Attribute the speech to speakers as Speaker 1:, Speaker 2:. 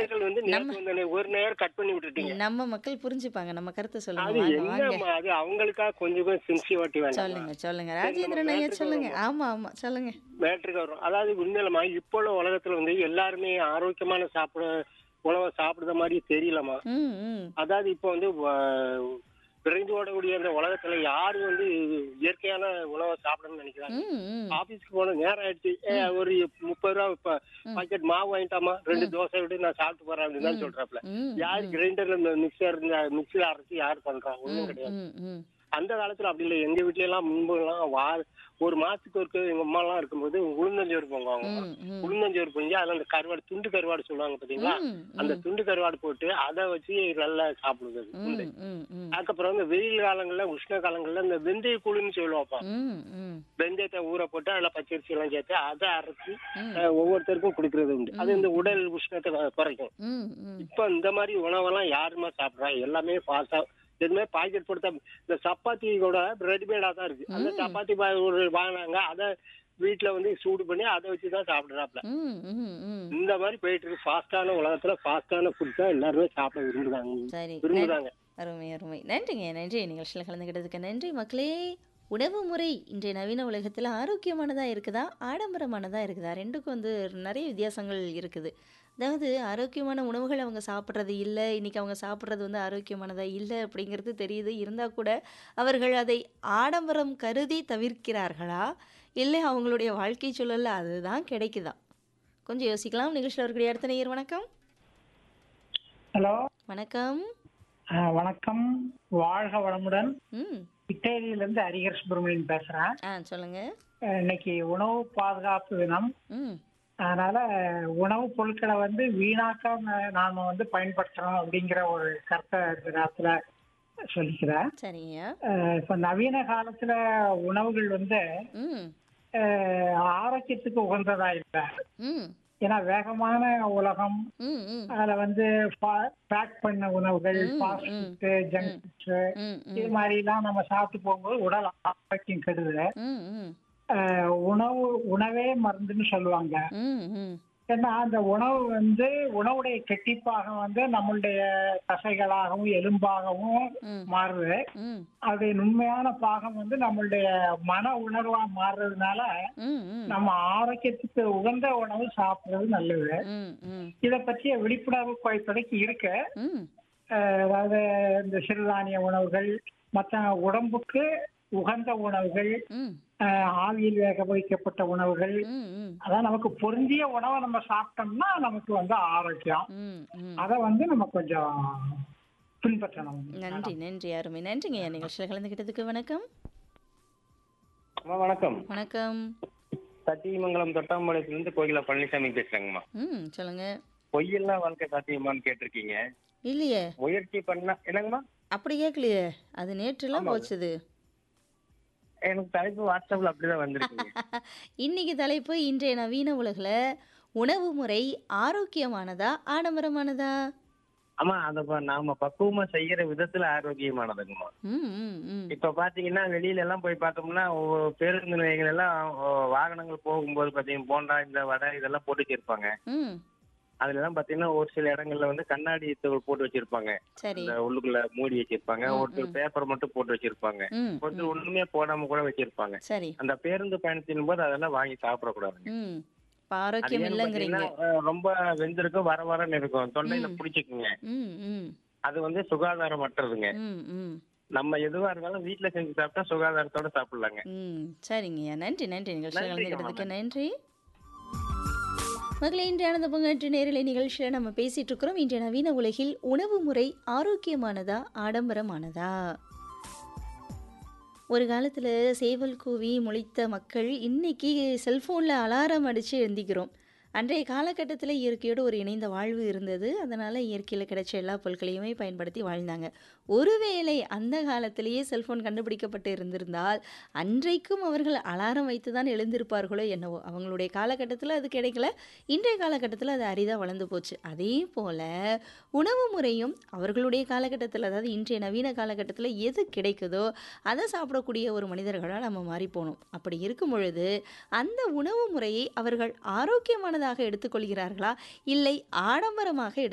Speaker 1: மனிதர்கள் வந்து நேத்து வந்த ஒரு நேரம் கட் பண்ணி விட்டுட்டீங்க
Speaker 2: நம்ம மக்கள் புரிஞ்சுப்பாங்க நம்ம கருத்தை சொல்லுங்க
Speaker 1: அது
Speaker 2: வாங்க வாங்க
Speaker 1: என்னம்மா அது அவங்களுக்காக கொஞ்சம் கொஞ்சம் சின்சிவாட்டி வேண்டாம்
Speaker 2: சொல்லுங்க சொல்லுங்க ராஜேந்திரன் ஐயா சொல்லுங்க ஆமா ஆமா சொல்லுங்க
Speaker 1: மேட்ருக்கு வரும் அதாவது உண்மையிலமா இப்போ உள்ள உலகத்துல வந்து எல்லாருமே ஆரோக்கியமான சாப்பிட உணவை சாப்பிடுற மாதிரி தெரியலமா
Speaker 2: ம் ம்
Speaker 1: அதாவது இப்போ வந்து வ- விரைந்து ஓடக்கூடிய அந்த உலகத்துல யாரு வந்து இயற்கையான உணவை சாப்பிடணும்னு நினைக்கிறாங்க
Speaker 2: ம் ம்
Speaker 1: ஆபீஸ்க்கு போன நேரம் ஆயிடுச்சு ஏ, ஒரு முப்பது ரூபா இப்ப பாக்கெட் மாவு வாங்கிட்டாமா ரெண்டு தோசை விட்டு நான் சாப்பிட்டு போறேன் அப்படின்னு தான் சொல்றாப்ல
Speaker 2: ம்
Speaker 1: யார் கிரைண்டர்ல மிக்சர் மிக்சில அரைச்சு யார் பண்றா ஒண்ணும் கிடையாது
Speaker 2: ம் ம்
Speaker 1: அந்த காலத்துல அப்படி இல்லை எங்க வீட்ல எல்லாம் முன்பு எல்லாம் வா ஒரு மாசத்துக்கு ஒரு எங்க அம்மா எல்லாம் இருக்கும்போது உளுந்தஞ்சோறு பொங்குவாங்க
Speaker 2: ம் ம்
Speaker 1: உளுந்தஞ்சோறு பொங்கி அதுல அந்த கருவாடு துண்டு கருவாடு சொல்லுவாங்க பாத்தீங்களா
Speaker 2: ம்,
Speaker 1: அந்த துண்டு கருவாடு போட்டு அதை வச்சு நல்லா சாப்பிடுவது உண்டு.
Speaker 2: ம் ம் ம்
Speaker 1: அதுக்கப்புறம் இந்த வெயில் காலங்கள்ல உஷ்ண காலங்கள்ல இந்த வெந்தய கூழுன்னு சொல்லுவாப்பா
Speaker 2: ம் ம்
Speaker 1: வெந்தயத்தை ஊற போட்டு அதுல பச்சரிசி எல்லாம் சேர்த்து அதை அரைச்சி
Speaker 2: ம்.
Speaker 1: அஹ், ஒவ்வொருத்தருக்கும் கொடுக்கறது உண்டு அது இந்த உடல் உஷ்ணத்தை கு- குறைக்கும்
Speaker 2: ம் ம்
Speaker 1: இப்ப இந்த மாதிரி உணவெல்லாம் யாருமே சாப்பிடுறா எல்லாமே ஃபாஸ்டா எதுவுமே பாக்கெட் போட்டு இந்த சப்பாத்தி கூட ரெடிமேடா தான் இருக்கு அந்த சப்பாத்தி பா- ஒரு வாங்கினாங்க அதை வீட்டுல வந்து சூடு பண்ணி அதை வச்சு தான் சாப்பிடுறாப்ல
Speaker 2: ம் ம் ம்
Speaker 1: இந்த மாதிரி போயிட்டு இருக்கு ஃபாஸ்டான உலகத்துல ஃபாஸ்டான ஃபுட் தான் எல்லாருமே சாப்பிட விரும்புறாங்க
Speaker 2: சரி
Speaker 1: விரும்புறாங்க
Speaker 2: அருமை அருமை நன்றிங்க நன்றி நிகழ்ச்சியில் கலந்துக்கிட்டதுக்கு நன்றி மக்களே உணவு முறை இன்றைய நவீன உலகத்தில் ஆரோக்கியமானதாக இருக்குதா ஆடம்பரமானதாக இருக்குதா ரெண்டுக்கும் வந்து நிறைய வித்தியாசங்கள் இருக்குது அதாவது ஆரோக்கியமான உணவுகள் அவங்க சாப்பிட்றது இல்லை இன்றைக்கி அவங்க சாப்பிட்றது வந்து ஆரோக்கியமானதா இல்லை அப்படிங்கிறது தெரியுது இருந்தால் கூட அவர்கள் அதை ஆடம்பரம் கருதி தவிர்க்கிறார்களா இல்லை அவங்களுடைய வாழ்க்கை சூழலில் அதுதான் கிடைக்குதா கொஞ்சம் யோசிக்கலாம் நிகழ்ச்சியில் இருக்கக்கூடிய அடுத்த நேயர் வணக்கம்
Speaker 3: ஹலோ
Speaker 2: வணக்கம்
Speaker 3: ஆ, வணக்கம் வாழ்க வளமுடன்
Speaker 2: ம்
Speaker 3: இட்டேரியிலிருந்து ஹரிஹர் சுப்பிரமணியன் பேசுறேன்
Speaker 2: ஆ சொல்லுங்கள்
Speaker 3: அஹ், இன்னைக்கு உணவு பாதுகாப்பு தினம்
Speaker 2: ம்
Speaker 3: அதனால உணவுப் பொருட்களை வந்து வீணாக்காம நாம வந்து பயன்படுத்தணும் அப்படிங்கிற ஒரு கருத்தை இந்த நேரத்துல சொல்லிக்கிறேன்
Speaker 2: சரிங்கய்யா
Speaker 3: அஹ், இப்ப நவீன காலத்துல உணவுகள் வந்து
Speaker 2: ம்
Speaker 3: அஹ், ஆரோக்கியத்துக்கு உகந்ததா இல்லை
Speaker 2: ம்
Speaker 3: ஏன்னா வேகமான உலகம்
Speaker 2: ம் ம்
Speaker 3: அதுல வந்து பேக் பண்ண உணவுகள்
Speaker 2: ம்,
Speaker 3: ஃபாஸ்ட்
Speaker 2: ம்,
Speaker 3: ஃபுட் ஜங்க் ஃபுட்ஸ்
Speaker 2: ம்
Speaker 3: இது மாதிரி எல்லாம் நம்ம சாப்பிட்டு போகும்போது உடல் ஆரோக்கியம் கெடுது
Speaker 2: ம் ம்
Speaker 3: அஹ் உணவு உணவே மருந்துன்னு சொல்லுவாங்க
Speaker 2: ம் ம்
Speaker 3: ஏன்னா அந்த உணவு வந்து உணவுடைய கெட்டிப்பாக வந்து நம்மளுடைய தசைகளாகவும் எலும்பாகவும்
Speaker 2: ம்.
Speaker 3: மாறுது
Speaker 2: ம்
Speaker 3: அதோடைய நுண்மையான பாகம் வந்து நம்மளுடைய மன உணர்வா மாறுறதுனால
Speaker 2: ம் ம்
Speaker 3: நம்ம ஆரோக்கியத்துக்கு உகந்த உணவு சாப்பிடுறது நல்லது
Speaker 2: ம் ம்
Speaker 3: இதை பற்றிய விழிப்புணர்வு இப்ப இப்போதைக்கு இருக்கு
Speaker 2: ம்
Speaker 3: அஹ் அதாவது இந்த சிறுதானிய உணவுகள் மற்ற உடம்புக்கு உகந்த உணவுகள்
Speaker 2: ம்
Speaker 3: அஹ் ஆவியில் வேக வைக்கப்பட்ட உணவுகள்
Speaker 2: ம் ம்
Speaker 3: அதான் நமக்கு பொருந்திய உணவை நம்ம சாப்பிட்டோம்னா நமக்கு வந்து ஆரோக்கியம்
Speaker 2: ம் ம்
Speaker 3: அதை வந்து நம்ம கொஞ்சம் பின்பற்றணும்
Speaker 2: நன்றி நன்றி அருமை நன்றிங்க நிகழ்ச்சியில் கலந்துக்கிட்டதுக்கு வணக்கம்
Speaker 4: அம்மா வணக்கம்
Speaker 2: வணக்கம்
Speaker 4: சத்தியமங்கலம் தொட்டாம்பாளையத்துலேருந்து கோகிலா பழனிசாமி பேசுறேங்கம்மா
Speaker 2: ம் சொல்லுங்க
Speaker 4: பொய்யெல்லாம் வாழ்க்கை சாத்தியமான்னு கேட்டிருக்கீங்க
Speaker 2: இல்லையே
Speaker 4: முயற்சி பண்ணா என்னங்கம்மா
Speaker 2: அப்படி கேட்கலையே அது நேற்றுலாம் போச்சுது
Speaker 4: எனக்கு தலைப்பு வாட்ஸ்அப்ல அப்படிதான் வந்திருக்கீங்க
Speaker 2: இன்னைக்கு தலைப்பு இன்றைய நவீன உலகில் உணவு முறை ஆரோக்கியமானதா ஆடம்பரமானதா
Speaker 4: ஆமா அத ப- நாம பக்குவமா செய்யற விதத்துல ஆரோக்கியமானதுங்கம்மா
Speaker 2: ம் ம் ம்
Speaker 4: இப்ப பாத்தீங்கன்னா வெளியில எல்லாம் போய் பார்த்தோம்னா ஒவ்வொரு பேருந்து நிலையங்கள் எல்லாம் ஓ, வாகனங்கள் போகும்போது பாத்தீங்கன்னா போண்டா இந்த வடை இதெல்லாம் போட்டு வச்சிருப்பாங்க
Speaker 2: ம்
Speaker 4: அதுல எல்லாம் பாத்தீங்கன்னா ஒரு சில இடங்கள்ல வந்து கண்ணாடி தோல் போட்டு வச்சிருப்பாங்க
Speaker 2: சரி
Speaker 4: இந்த உள்ளுக்குள்ள மூடி வச்சிருப்பாங்க ஒரு பேப்பர் மட்டும் போட்டு வச்சிருப்பாங்க
Speaker 2: ம்
Speaker 4: கொஞ்சம் ஒண்ணுமே போடாம கூட வச்சிருப்பாங்க
Speaker 2: சரி
Speaker 4: அந்த பேருந்து பயணத்தின் போது அதெல்லாம் வாங்கி சாப்பிடக்கூடாதுங்க
Speaker 2: ம் இப்போ
Speaker 4: அது
Speaker 2: ஆரோக்கியம்
Speaker 4: ஏன்னு
Speaker 2: இல்லைங்கிறீங்க
Speaker 4: பாத்தீங்கன்னா, அஹ், ரொம்ப வெந்திருக்கும் வர வரன்னு இருக்கும் தொண்டையில பிடிச்சிக்குங்க
Speaker 2: ம் ம்
Speaker 4: அது வந்து சுகாதாரமற்றதுங்க
Speaker 2: ம் ம்
Speaker 4: நம்ம எதுவா இருந்தாலும் வீட்ல செஞ்சு சாப்பிட்டா சுகாதாரத்தோட சாப்பிடலாங்க
Speaker 2: ம் சரிங்கய்யா நன்றி நன்றி நிகழ்ச்சியில்
Speaker 4: நன்றிங்க,
Speaker 2: கலந்துக்கிட்டதுக்கு நன்றி மகளே இன்றைய ஆனந்த பங்கற்று நேரலை நிகழ்ச்சியில் நம்ம பேசிட்டு இருக்கிறோம் இன்றைய நவீன உலகில் உணவு முறை ஆரோக்கியமானதா ஆடம்பரமானதா ஒரு காலத்தில் சேவல் கூவி முளைத்த மக்கள் இன்னைக்கு செல்ஃபோனில் அலாரம் அடித்து எழுந்திக்கிறோம் அன்றைய காலகட்டத்தில் இயற்கையோடு ஒரு இணைந்த வாழ்வு இருந்தது அதனால் இயற்கையில் கிடைச்ச எல்லா பொருட்களையுமே பயன்படுத்தி வாழ்ந்தாங்க ஒருவேளை அந்த காலத்திலேயே செல்ஃபோன் கண்டுபிடிக்கப்பட்டு இருந்திருந்தால் அன்றைக்கும் அவர்கள் அலாரம் வைத்து தான் எழுந்திருப்பார்களோ என்னவோ அவங்களுடைய காலகட்டத்தில் அது கிடைக்கல இன்றைய காலகட்டத்தில் அது அரிதாக வளர்ந்து போச்சு அதே போல் உணவு முறையும் அவர்களுடைய காலகட்டத்தில் அதாவது இன்றைய நவீன காலகட்டத்தில் எது கிடைக்குதோ அதை சாப்பிடக்கூடிய ஒரு மனிதர்களாக நம்ம மாறி போனோம் அப்படி இருக்கும் பொழுது அந்த உணவு முறையை அவர்கள் ஆரோக்கியமானதாக எடுத்துக்கொள்கிறார்களா இல்லை ஆடம்பரமாக எடுத்து